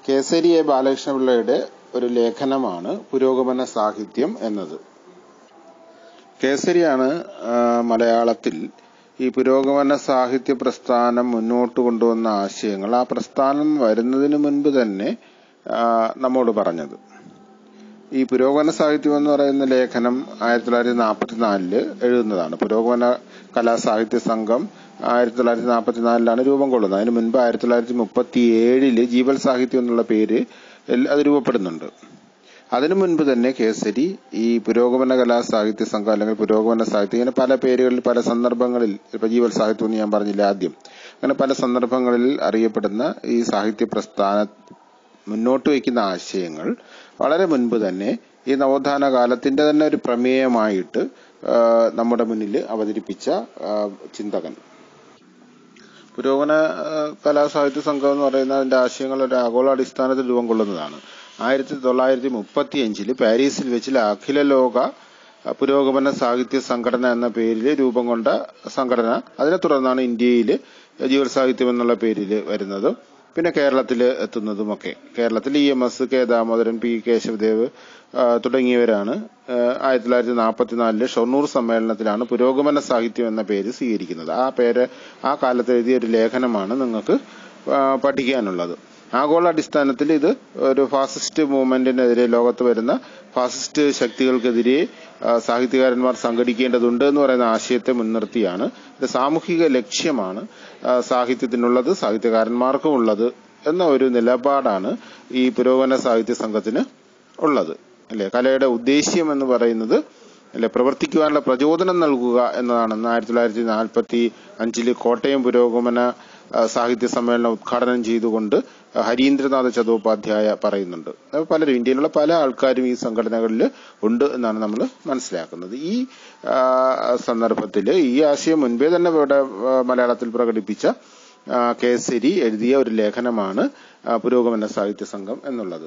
Kesari A ബാലകൃഷ്ണപിള്ളയുടെ ഒരു ലേഖനമാണ് പുരോഗമന സാഹിത്യം എന്നത് കേസരിയാണ് ആ, മലയാളത്തിൽ ഈ പുരോഗമന സാഹിത്യ പ്രസ്ഥാനം മുന്നോട്ട് കൊണ്ടുവന്ന ആശയങ്ങൾ ആ പ്രസ്ഥാനം വരുന്നതിന് മുൻപ് തന്നെ ആ, നമ്മോട് പറഞ്ഞത് ഈ പുരോഗമന സാഹിത്യം എന്ന് പറയുന്ന ലേഖനം ആയിരത്തി തൊള്ളായിരത്തി നാൽപ്പത്തിനാലില് എഴുതുന്നതാണ് പുരോഗമന കലാസാഹിത്യ സംഘം ആയിരത്തി തൊള്ളായിരത്തി നാൽപ്പത്തിനാലിലാണ് രൂപം കൊള്ളുന്നത് അതിന് മുൻപ് ആയിരത്തി തൊള്ളായിരത്തി മുപ്പത്തി ഏഴില് ജീവൽ സാഹിത്യം എന്നുള്ള പേര് എൽ- അത് രൂപപ്പെടുന്നുണ്ട് അതിനു മുൻപ് തന്നെ കേസരി ഈ പുരോഗമന കലാ സാഹിത്യ സംഘം അല്ലെങ്കിൽ പുരോഗമന സാഹിത്യം ഇങ്ങനെ പല പേരുകളിൽ പല സന്ദർഭങ്ങളിൽ ഇപ്പൊ ജീവൽ സാഹിത്യം എന്ന് ഞാൻ പറഞ്ഞില്ല ആദ്യം അങ്ങനെ പല സന്ദർഭങ്ങളിൽ അറിയപ്പെടുന്ന ഈ സാഹിത്യ പ്രസ്ഥാന മുന്നോട്ട് വയ്ക്കുന്ന ആശയങ്ങൾ വളരെ മുൻപ് തന്നെ ഈ നവോത്ഥാന കാലത്തിന്റെ തന്നെ ഒരു പ്രമേയമായിട്ട് ആ, നമ്മുടെ മുന്നിൽ അവതരിപ്പിച്ച ആ, ചിന്തകൻ പുരോഗമന ആ, കലാസാഹിത്യ സംഘം എന്ന് പറയുന്ന അതിന്റെ ആശയങ്ങൾ ഒരു ആഗോളാടിസ്ഥാനത്തിൽ രൂപം കൊള്ളുന്നതാണ് ആയിരത്തി തൊള്ളായിരത്തി മുപ്പത്തി അഞ്ചില് പാരീസിൽ വെച്ച് അഖില ലോക ആ, പുരോഗമന സാഹിത്യ സംഘടന എന്ന പേരിൽ രൂപം കൊണ്ട സംഘടന അതിനെ തുടർന്നാണ് ഇന്ത്യയിൽ ജീവൽ സാഹിത്യം എന്നുള്ള പേരിൽ വരുന്നതും പിന്നെ കേരളത്തിൽ എത്തുന്നതുമൊക്കെ കേരളത്തിൽ E M S K Damodaran P Kesavadev ആ, തുടങ്ങിയവരാണ് ആ, ആയിരത്തി തൊള്ളായിരത്തി നാൽപ്പത്തിനാലില് ഷൊർണൂർ സമ്മേളനത്തിലാണ് പുരോഗമന സാഹിത്യം എന്ന പേര് സ്വീകരിക്കുന്നത് ആ പേര് ആ കാലത്ത് എഴുതിയ ഒരു ലേഖനമാണ് നിങ്ങൾക്ക് ആ, പഠിക്കാനുള്ളത് ആഗോളാടിസ്ഥാനത്തിൽ ഇത് ഒരു ഫാസിസ്റ്റ് മൂവ്മെന്റിനെതിരെ ലോകത്ത് വരുന്ന ഫാസിസ്റ്റ് ശക്തികൾക്കെതിരെ ആ, സാഹിത്യകാരന്മാർ സംഘടിക്കേണ്ടതുണ്ട് എന്ന് പറയുന്ന ആശയത്തെ മുൻനിർത്തിയാണ് ഇത് സാമൂഹിക ലക്ഷ്യമാണ് ആ, സാഹിത്യത്തിനുള്ളത് സാഹിത്യകാരന്മാർക്കും ഉള്ളത് എന്ന ഒരു നിലപാടാണ് ഈ പുരോഗമന സാഹിത്യ സംഘത്തിന് ഉള്ളത് അല്ലെ കലയുടെ ഉദ്ദേശ്യം എന്ന് പറയുന്നത് അല്ലെ പ്രവർത്തിക്കുവാനുള്ള പ്രചോദനം നൽകുക എന്നതാണെന്ന് ആയിരത്തി തൊള്ളായിരത്തി നാൽപ്പത്തി അഞ്ചില് കോട്ടയം പുരോഗമന ആ, സാഹിത്യ സമ്മേളനം ഉദ്ഘാടനം ചെയ്തുകൊണ്ട് ഹരീന്ദ്രനാഥ ചതോപാധ്യായ പറയുന്നുണ്ട് അപ്പോൾ പലരും ഇന്ത്യയിലുള്ള പല ആൾക്കാരും ഈ സംഘടനകളിൽ ഉണ്ട് എന്നാണ് നമ്മൾ മനസ്സിലാക്കുന്നത് ഈ ആ, സന്ദർഭത്തിൽ ഈ ആശയം മുൻപേ തന്നെ ഇവിടെ ആ, മലയാളത്തിൽ പ്രകടിപ്പിച്ച ആ, കേസരി എഴുതിയ ഒരു ലേഖനമാണ് ആ, പുരോഗമന സാഹിത്യ സംഘം എന്നുള്ളത്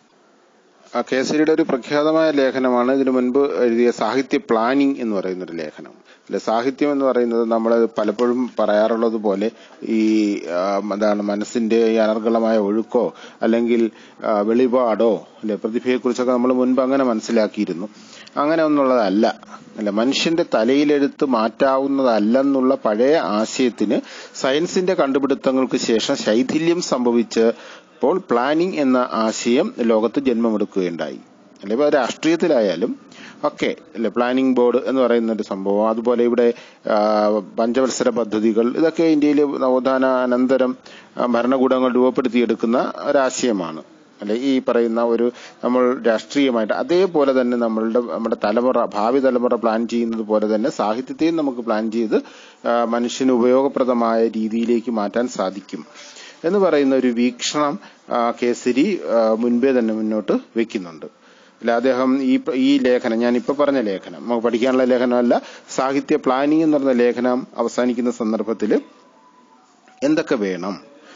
ആ കേസരിയുടെ ഒരു പ്രഖ്യാതമായ ലേഖനമാണ് ഇതിനു മുൻപ് എഴുതിയ സാഹിത്യ പ്ലാനിംഗ് എന്ന് പറയുന്ന ഒരു ലേഖനം അല്ലെ സാഹിത്യം എന്ന് പറയുന്നത് നമ്മൾ പലപ്പോഴും പറയാറുള്ളത് പോലെ ഈ ആ, എന്താണ് മനസ്സിന്റെ ഈ അനർഗളമായ ഒഴുക്കോ അല്ലെങ്കിൽ ആ, വെളിപാടോ അല്ലെ പ്രതിഭയെക്കുറിച്ചൊക്കെ നമ്മൾ മുൻപ് അങ്ങനെ മനസ്സിലാക്കിയിരുന്നു അങ്ങനെ ഒന്നുള്ളതല്ല അല്ല മനുഷ്യന്റെ തലയിലെടുത്ത് മാറ്റാവുന്നതല്ലെന്നുള്ള പഴയ ആശയത്തിന് സയൻസിന്റെ കണ്ടുപിടുത്തങ്ങൾക്ക് ശേഷം ശൈഥില്യം സംഭവിച്ചപ്പോൾ പ്ലാനിംഗ് എന്ന ആശയം ലോകത്ത് ജന്മമെടുക്കുകയുണ്ടായി അല്ലെ ഇപ്പൊ രാഷ്ട്രീയത്തിലായാലും ഒക്കെ അല്ലെ പ്ലാനിംഗ് ബോർഡ് എന്ന് പറയുന്ന ഒരു സംഭവം അതുപോലെ ഇവിടെ ആ, പഞ്ചവത്സര പദ്ധതികൾ ഇതൊക്കെ ഇന്ത്യയിൽ നവോത്ഥാന അനന്തരം ആ, ഭരണകൂടങ്ങൾ രൂപപ്പെടുത്തിയെടുക്കുന്ന ഒരാശയമാണ് അല്ലെ ഈ പറയുന്ന ഒരു നമ്മൾ രാഷ്ട്രീയമായിട്ട് അതേപോലെ തന്നെ നമ്മളുടെ നമ്മുടെ തലമുറ ഭാവി തലമുറ പ്ലാൻ ചെയ്യുന്നത് പോലെ തന്നെ സാഹിത്യത്തെയും നമുക്ക് പ്ലാൻ ചെയ്ത് ആ, മനുഷ്യന് ഉപയോഗപ്രദമായ രീതിയിലേക്ക് മാറ്റാൻ സാധിക്കും എന്ന് പറയുന്ന ഒരു വീക്ഷണം ആ, കേസരി ആ, മുൻപേ തന്നെ മുന്നോട്ട് വെക്കുന്നുണ്ട് അല്ല അദ്ദേഹം ഈ ഈ ലേഖനം ഞാൻ ഇപ്പൊ പറഞ്ഞ ലേഖനം നമുക്ക് പഠിക്കാനുള്ള ലേഖനമല്ല സാഹിത്യ പ്ലാനിംഗ് എന്ന് പറഞ്ഞ ലേഖനം അവസാനിക്കുന്ന സന്ദർഭത്തിൽ എന്തൊക്കെ വേണം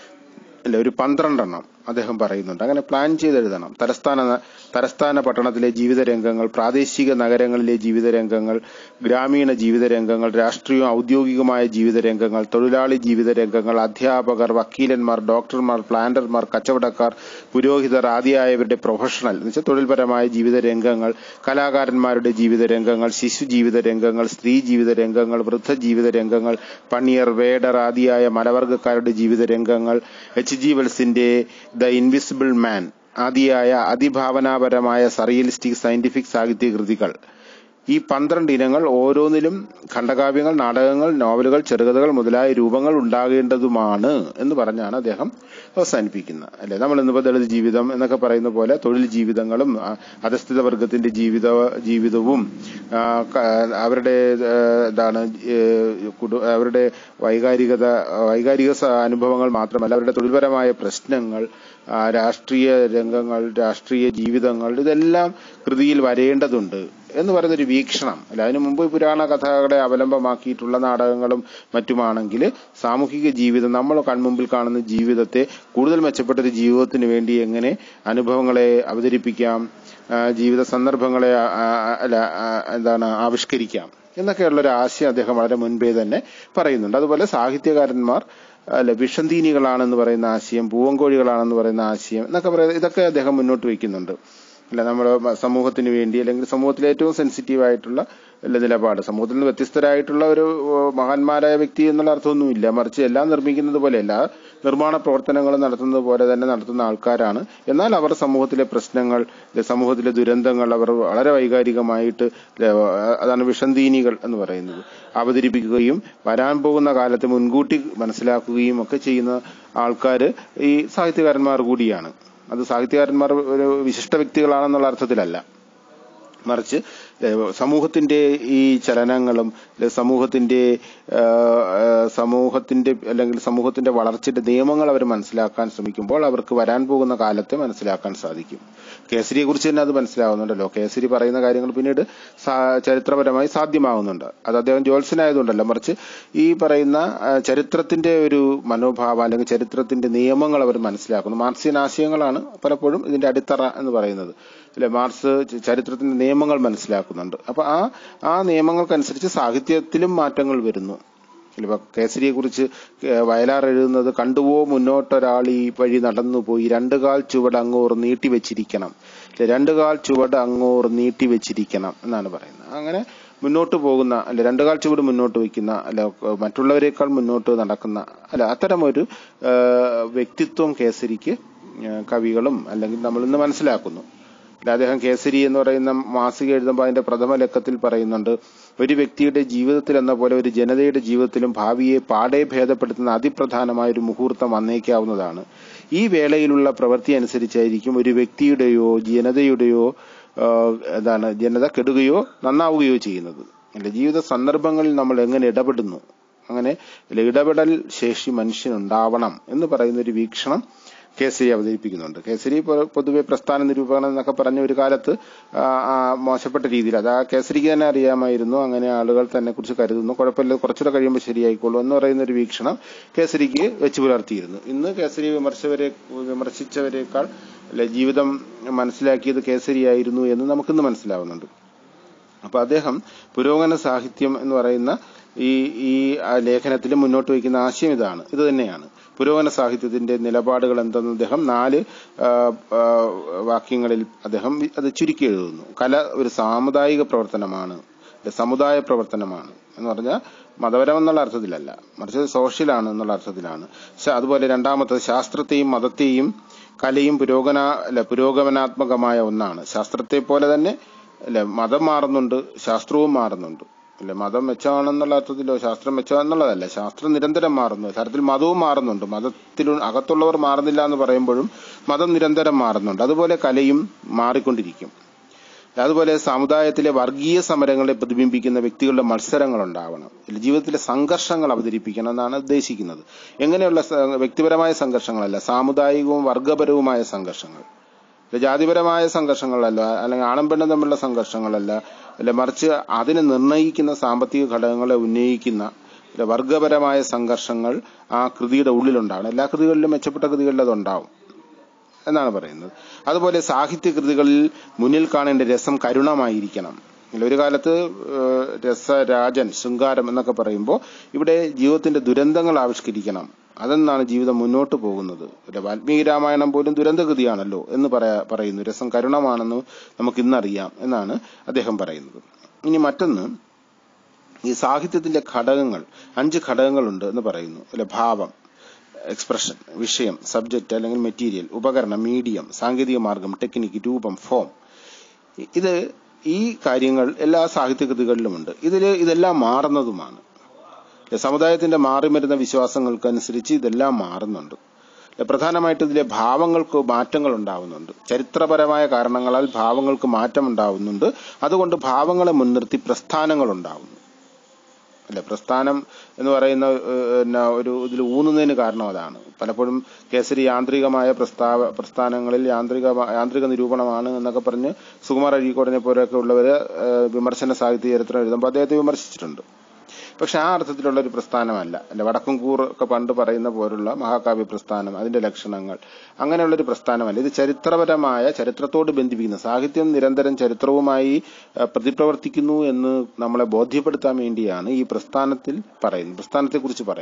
അല്ല ഒരു പന്ത്രണ്ടെണ്ണം അദ്ദേഹം പറയുന്നുണ്ട് അങ്ങനെ പ്ലാൻ ചെയ്തെഴുതണം തലസ്ഥാന തലസ്ഥാന പട്ടണത്തിലെ ജീവിത രംഗങ്ങൾ പ്രാദേശിക നഗരങ്ങളിലെ ജീവിത രംഗങ്ങൾ ഗ്രാമീണ ജീവിത രംഗങ്ങൾ രാഷ്ട്രീയവും ഔദ്യോഗികമായ ജീവിത രംഗങ്ങൾ തൊഴിലാളി ജീവിത രംഗങ്ങൾ അധ്യാപകർ വക്കീലന്മാർ ഡോക്ടർമാർ പ്ലാന്റർമാർ കച്ചവടക്കാർ പുരോഹിതർ ആദിയായവരുടെ പ്രൊഫഷണൽ എന്ന് വെച്ചാൽ തൊഴിൽപരമായ ജീവിത രംഗങ്ങൾ കലാകാരന്മാരുടെ ജീവിത രംഗങ്ങൾ ശിശു ജീവിത രംഗങ്ങൾ സ്ത്രീ ജീവിത രംഗങ്ങൾ വൃദ്ധ ജീവിത രംഗങ്ങൾ പണിയർ വേഡർ ആദിയായ മലവർഗക്കാരുടെ ജീവിത രംഗങ്ങൾ എച്ച് ജി വെൽസിന്റെ ദ ഇൻവിസിബിൾ മാൻ ആദിയായ അതിഭാവനാപരമായ സറിയലിസ്റ്റിക് സയന്റിഫിക് സാഹിത്യ കൃതികൾ ഈ പന്ത്രണ്ട് ഇനങ്ങൾ ഓരോന്നിലും ഖണ്ഡകാവ്യങ്ങൾ നാടകങ്ങൾ നോവലുകൾ ചെറുകഥകൾ മുതലായ രൂപങ്ങൾ ഉണ്ടാകേണ്ടതുമാണ് എന്ന് പറഞ്ഞാണ് അദ്ദേഹം അവസാനിപ്പിക്കുന്നത് അല്ലെ നമ്മൾ ഇന്നിപ്പോ ദളിത് ജീവിതം എന്നൊക്കെ പറയുന്ന പോലെ തൊഴിൽ ജീവിതങ്ങളും ആ, അധസ്ഥിത വർഗത്തിന്റെ ജീവിത ജീവിതവും ആ, ക- അവരുടെ ആ, എന്താണ് ഏ, കുടു- അവരുടെ വൈകാരികത വൈകാരിക സ- അനുഭവങ്ങൾ മാത്രമല്ല അവരുടെ തൊഴിൽപരമായ പ്രശ്നങ്ങൾ ആ, രാഷ്ട്രീയ രംഗങ്ങൾ രാഷ്ട്രീയ ജീവിതങ്ങൾ ഇതെല്ലാം കൃതിയിൽ വരേണ്ടതുണ്ട് എന്ന് പറയുന്നൊരു വീക്ഷണം അല്ല അതിനു മുമ്പ് പുരാണ കഥകളെ അവലംബമാക്കിയിട്ടുള്ള നാടകങ്ങളും മറ്റുമാണെങ്കിൽ സാമൂഹിക ജീവിതം നമ്മൾ കൺമുമ്പിൽ കാണുന്ന ജീവിതത്തെ കൂടുതൽ മെച്ചപ്പെട്ട ഒരു ജീവിതത്തിന് വേണ്ടി എങ്ങനെ അനുഭവങ്ങളെ അവതരിപ്പിക്കാം ആ, ജീവിത സന്ദർഭങ്ങളെ ആ, ആ, അല്ല ആ, എന്താണ് ആവിഷ്കരിക്കാം എന്നൊക്കെയുള്ള ഒരു ആശയം അദ്ദേഹം വളരെ മുൻപേ തന്നെ പറയുന്നുണ്ട് അതുപോലെ സാഹിത്യകാരന്മാർ അല്ല വിഷന്തീനികളാണെന്ന് പറയുന്ന ആശയം പൂവങ്കോഴികളാണെന്ന് പറയുന്ന ആശയം എന്നൊക്കെ പറയുന്നത് ഇതൊക്കെ അദ്ദേഹം മുന്നോട്ട് വയ്ക്കുന്നുണ്ട് അല്ല നമ്മുടെ സമൂഹത്തിന് വേണ്ടി അല്ലെങ്കിൽ സമൂഹത്തിലെ ഏറ്റവും സെൻസിറ്റീവ് ആയിട്ടുള്ള അല്ല നിലപാട് സമൂഹത്തിൽ നിന്ന് വ്യത്യസ്തരായിട്ടുള്ള ഒരു ഏഹ്, മഹാന്മാരായ വ്യക്തി എന്നുള്ള അർത്ഥമൊന്നുമില്ല മറിച്ച് എല്ലാം നിർമ്മിക്കുന്നത് പോലെ എല്ലാ നിർമ്മാണ പ്രവർത്തനങ്ങളും നടത്തുന്നത് പോലെ തന്നെ നടത്തുന്ന ആൾക്കാരാണ് എന്നാൽ അവർ സമൂഹത്തിലെ പ്രശ്നങ്ങൾ അല്ലെ, സമൂഹത്തിലെ ദുരന്തങ്ങൾ അവർ വളരെ വൈകാരികമായിട്ട് അല്ലെ, അതാണ് വിഷന്തീനികൾ എന്ന് പറയുന്നത് അവതരിപ്പിക്കുകയും വരാൻ പോകുന്ന കാലത്ത് മുൻകൂട്ടി മനസ്സിലാക്കുകയും ഒക്കെ ചെയ്യുന്ന ആൾക്കാർ ഈ സാഹിത്യകാരന്മാർ കൂടിയാണ് അത് സാഹിത്യകാരന്മാർ ഒരു വിശിഷ്ട വ്യക്തികളാണെന്നുള്ള അർത്ഥത്തിലല്ല മറിച്ച് ഏഹ്, സമൂഹത്തിന്റെ ഈ ചലനങ്ങളും അല്ലെ, സമൂഹത്തിന്റെ ആഹ്, ആഹ്, സമൂഹത്തിന്റെ അല്ലെങ്കിൽ സമൂഹത്തിന്റെ വളർച്ചയുടെ നിയമങ്ങൾ അവർ മനസ്സിലാക്കാൻ ശ്രമിക്കുമ്പോൾ അവർക്ക് വരാൻ പോകുന്ന കാലത്തെ മനസ്സിലാക്കാൻ സാധിക്കും കേസരിയെ കുറിച്ച് തന്നെ അത് മനസ്സിലാവുന്നുണ്ടല്ലോ കേസരി പറയുന്ന കാര്യങ്ങൾ പിന്നീട് സാ- ചരിത്രപരമായി സാധ്യമാവുന്നുണ്ട് അത് അദ്ദേഹം ജോത്സ്യനായതുകൊണ്ടല്ല മറിച്ച് ഈ പറയുന്ന ആ, ചരിത്രത്തിന്റെ ഒരു മനോഭാവം അല്ലെങ്കിൽ ചരിത്രത്തിന്റെ നിയമങ്ങൾ അവർ മനസ്സിലാക്കുന്നു മാർക്സിയൻ ആശയങ്ങളാണ് പലപ്പോഴും ഇതിന്റെ അടിത്തറ എന്ന് പറയുന്നത് അല്ലെ മാർക്സ് ച- ചരിത്രത്തിന്റെ നിയമങ്ങൾ മനസ്സിലാക്കുന്നുണ്ട് അപ്പൊ ആ ആ നിയമങ്ങൾക്കനുസരിച്ച് സാഹിത്യത്തിലും മാറ്റങ്ങൾ വരുന്നു ഇപ്പൊ കേസരിയെ കുറിച്ച് വയലാർ എഴുതുന്നത് കണ്ടുവോ മുന്നോട്ടൊരാൾ ഈ വഴി നടന്നുപോയി രണ്ടു കാൽ ചുവട് അങ്ങോർ നീട്ടിവെച്ചിരിക്കണം ഇല്ലേ, രണ്ടു കാൽ ചുവട് അങ്ങോർ നീട്ടിവെച്ചിരിക്കണം എന്നാണ് പറയുന്നത് അങ്ങനെ മുന്നോട്ട് പോകുന്ന അല്ലെ രണ്ടു കാൽ ചുവട് മുന്നോട്ട് വയ്ക്കുന്ന അല്ല മറ്റുള്ളവരെക്കാൾ മുന്നോട്ട് നടക്കുന്ന അല്ല അത്തരമൊരു ആ, വ്യക്തിത്വം കേസരിക്ക് ആ, കവികളും അല്ലെങ്കിൽ നമ്മൾ ഇന്ന് മനസ്സിലാക്കുന്നു അല്ല, അദ്ദേഹം കേസരി എന്ന് പറയുന്ന മാസിക എഴുതുമ്പോൾ അതിന്റെ പ്രഥമ ലക്കത്തിൽ പറയുന്നുണ്ട് ഒരു വ്യക്തിയുടെ ജീവിതത്തിൽ എന്ന പോലെ ഒരു ജനതയുടെ ജീവിതത്തിലും ഭാവിയെ പാടെ ഭേദപ്പെടുത്തുന്ന അതിപ്രധാനമായ ഒരു മുഹൂർത്തം വന്നേക്കാവുന്നതാണ് ഈ വേളയിലുള്ള പ്രവൃത്തി അനുസരിച്ചായിരിക്കും ഒരു വ്യക്തിയുടെയോ ജനതയുടെയോ ആ, എന്താണ് ജനത കെടുകയോ നന്നാവുകയോ ചെയ്യുന്നത് അല്ല ജീവിത സന്ദർഭങ്ങളിൽ നമ്മൾ എങ്ങനെ ഇടപെടുന്നു അങ്ങനെ അല്ല, ഇടപെടൽ ശേഷി മനുഷ്യനുണ്ടാവണം എന്ന് പറയുന്ന ഒരു വീക്ഷണം കേസരി അവതരിപ്പിക്കുന്നുണ്ട് കേസരി പൊ- പൊതുവെ പ്രസ്ഥാന നിരൂപണം എന്നൊക്കെ പറഞ്ഞ ഒരു കാലത്ത് ആ, ആ, മോശപ്പെട്ട രീതിയിൽ അത് ആ കേസരിക്ക് തന്നെ അറിയാമായിരുന്നു അങ്ങനെ ആളുകൾ തന്നെ കുറിച്ച് കരുതുന്നു കുഴപ്പമില്ല കുറച്ചുകൂടെ കഴിയുമ്പോൾ ശരിയായിക്കോളൂ എന്ന് പറയുന്ന ഒരു വീക്ഷണം കേസരിക്ക് വെച്ച് പുലർത്തിയിരുന്നു ഇന്ന് കേസരി വിമർശകരെ വിമർശിച്ചവരെക്കാൾ അല്ലെ ജീവിതം മനസ്സിലാക്കിയത് കേസരിയായിരുന്നു എന്ന് നമുക്കിന്ന് മനസ്സിലാവുന്നുണ്ട് അപ്പൊ അദ്ദേഹം പുരോഗമന സാഹിത്യം എന്ന് പറയുന്ന ഈ ഈ ആ ലേഖനത്തിൽ മുന്നോട്ട് വയ്ക്കുന്ന ആശയം ഇതാണ് ഇത് തന്നെയാണ് പുരോഗമന സാഹിത്യത്തിന്റെ നിലപാടുകൾ എന്തെന്ന് അദ്ദേഹം നാല് ആ, ആ, വാക്യങ്ങളിൽ അദ്ദേഹം അത് ചുരുക്കി എഴുതുന്നു കല ഒരു സാമുദായിക പ്രവർത്തനമാണ് ഒരു സമുദായ പ്രവർത്തനമാണ് എന്ന് പറഞ്ഞാൽ മതപരം എന്നുള്ള അർത്ഥത്തിലല്ല മറിച്ച് സോഷ്യലാണ് എന്നുള്ള അർത്ഥത്തിലാണ് ശ- അതുപോലെ രണ്ടാമത്തത് ശാസ്ത്രത്തെയും മതത്തെയും കലയും പുരോഗന അല്ല പുരോഗമനാത്മകമായ ഒന്നാണ് ശാസ്ത്രത്തെ പോലെ തന്നെ അല്ലെ മതം മാറുന്നുണ്ട് ശാസ്ത്രവും മാറുന്നുണ്ട് അല്ലെ മതം മെച്ചമാണെന്നുള്ള അർത്ഥത്തിലോ ശാസ്ത്രം മെച്ചമാണെന്നുള്ളതല്ല ശാസ്ത്രം നിരന്തരം മാറുന്നു തരത്തിൽ മതവും മാറുന്നുണ്ട് മതത്തിൽ അകത്തുള്ളവർ മാറുന്നില്ല എന്ന് പറയുമ്പോഴും മതം നിരന്തരം മാറുന്നുണ്ട് അതുപോലെ കലയും മാറിക്കൊണ്ടിരിക്കും അതുപോലെ സമുദായത്തിലെ വർഗീയ സമരങ്ങളെ പ്രതിബിംബിക്കുന്ന വ്യക്തികളുടെ മത്സരങ്ങൾ ഉണ്ടാവണം ഇതിൽ ജീവിതത്തിലെ സംഘർഷങ്ങൾ അവതരിപ്പിക്കണം എന്നാണ് ഉദ്ദേശിക്കുന്നത് എങ്ങനെയുള്ള സ- വ്യക്തിപരമായ സംഘർഷങ്ങളല്ല സാമുദായികവും വർഗപരവുമായ സംഘർഷങ്ങൾ ഇത് ജാതിപരമായ സംഘർഷങ്ങളല്ല അല്ലെങ്കിൽ ആണും പെണ്ണും തമ്മിലുള്ള സംഘർഷങ്ങളല്ല അല്ല മറിച്ച് അതിനെ നിർണയിക്കുന്ന സാമ്പത്തിക ഘടകങ്ങളെ ഉന്നയിക്കുന്ന അല്ല, വർഗപരമായ സംഘർഷങ്ങൾ ആ കൃതിയുടെ ഉള്ളിലുണ്ടാവണം എല്ലാ കൃതികളിലും മെച്ചപ്പെട്ട കൃതികളിൽ അതുണ്ടാവും എന്നാണ് പറയുന്നത് അതുപോലെ സാഹിത്യ കൃതികളിൽ മുന്നിൽ കാണേണ്ട രസം കരുണമായിരിക്കണം ഇല്ല, ഒരു കാലത്ത് ഏഹ്, രസരാജൻ ശൃംഗാരം എന്നൊക്കെ പറയുമ്പോൾ ഇവിടെ ജീവിതത്തിന്റെ ദുരന്തങ്ങൾ ആവിഷ്കരിക്കണം അതെന്നാണ് ജീവിതം മുന്നോട്ട് പോകുന്നത് ഒരു വാൽമീകി രാമായണം പോലും ദുരന്തകൃതിയാണല്ലോ എന്ന് പറയാ പറയുന്നു രസം കരുണമാണെന്ന് നമുക്ക് ഇന്നറിയാം എന്നാണ് അദ്ദേഹം പറയുന്നത് ഇനി മറ്റൊന്ന് ഈ സാഹിത്യത്തിന്റെ ഘടകങ്ങൾ അഞ്ച് ഘടകങ്ങളുണ്ട് എന്ന് പറയുന്നു അല്ലെ ഭാവം എക്സ്പ്രഷൻ വിഷയം സബ്ജക്റ്റ് അല്ലെങ്കിൽ മെറ്റീരിയൽ ഉപകരണം മീഡിയം സാങ്കേതിക മാർഗം ടെക്നിക്ക് രൂപം ഫോം ഇത് ഈ കാര്യങ്ങൾ എല്ലാ സാഹിത്യകൃതികളിലുമുണ്ട് ഇതിൽ ഇതെല്ലാം മാറുന്നതുമാണ് സമുദായത്തിന്റെ മാറി വരുന്ന വിശ്വാസങ്ങൾക്കനുസരിച്ച് ഇതെല്ലാം മാറുന്നുണ്ട് പ്രധാനമായിട്ട് ഇതിലെ ഭാവങ്ങൾക്ക് മാറ്റങ്ങൾ ഉണ്ടാവുന്നുണ്ട് ചരിത്രപരമായ കാരണങ്ങളാൽ ഭാവങ്ങൾക്ക് മാറ്റം ഉണ്ടാവുന്നുണ്ട് അതുകൊണ്ട് ഭാവങ്ങളെ മുൻനിർത്തി പ്രസ്ഥാനങ്ങൾ ഉണ്ടാവുന്നു അല്ലെ പ്രസ്ഥാനം എന്ന് പറയുന്ന ഏഹ്, പിന്നെ ഒരു ഇതിൽ ഊന്നുന്നതിന് കാരണം അതാണ് പലപ്പോഴും കേസരി യാന്ത്രികമായ പ്രസ്താവ പ്രസ്ഥാനങ്ങളിൽ യാന്ത്രിക യാന്ത്രിക നിരൂപണമാണ് എന്നൊക്കെ പറഞ്ഞ് സുകുമാർ അഴീക്കോടിനെ പോലെയൊക്കെ ഉള്ളവര് ഏഹ്, വിമർശന സാഹിത്യ ചരിത്രം എഴുതുമ്പോൾ അദ്ദേഹത്തെ വിമർശിച്ചിട്ടുണ്ട് പക്ഷെ ആ അർത്ഥത്തിലുള്ള ഒരു പ്രസ്ഥാനമല്ല അല്ലെ വടക്കുംകൂർ ഒക്കെ പണ്ട് പറയുന്ന പോലുള്ള മഹാകാവ്യ പ്രസ്ഥാനം അതിന്റെ ലക്ഷണങ്ങൾ അങ്ങനെയുള്ള ഒരു പ്രസ്ഥാനമല്ല ഇത് ചരിത്രപരമായ ചരിത്രത്തോട് ബന്ധിപ്പിക്കുന്ന സാഹിത്യം നിരന്തരം ചരിത്രവുമായി ആ, പ്രതിപ്രവർത്തിക്കുന്നു എന്ന് നമ്മളെ ബോധ്യപ്പെടുത്താൻ വേണ്ടിയാണ് ഈ പ്രസ്ഥാനത്തിൽ പറയുന്നത് പ്രസ്ഥാനത്തെക്കുറിച്ച് പറയുന്നത്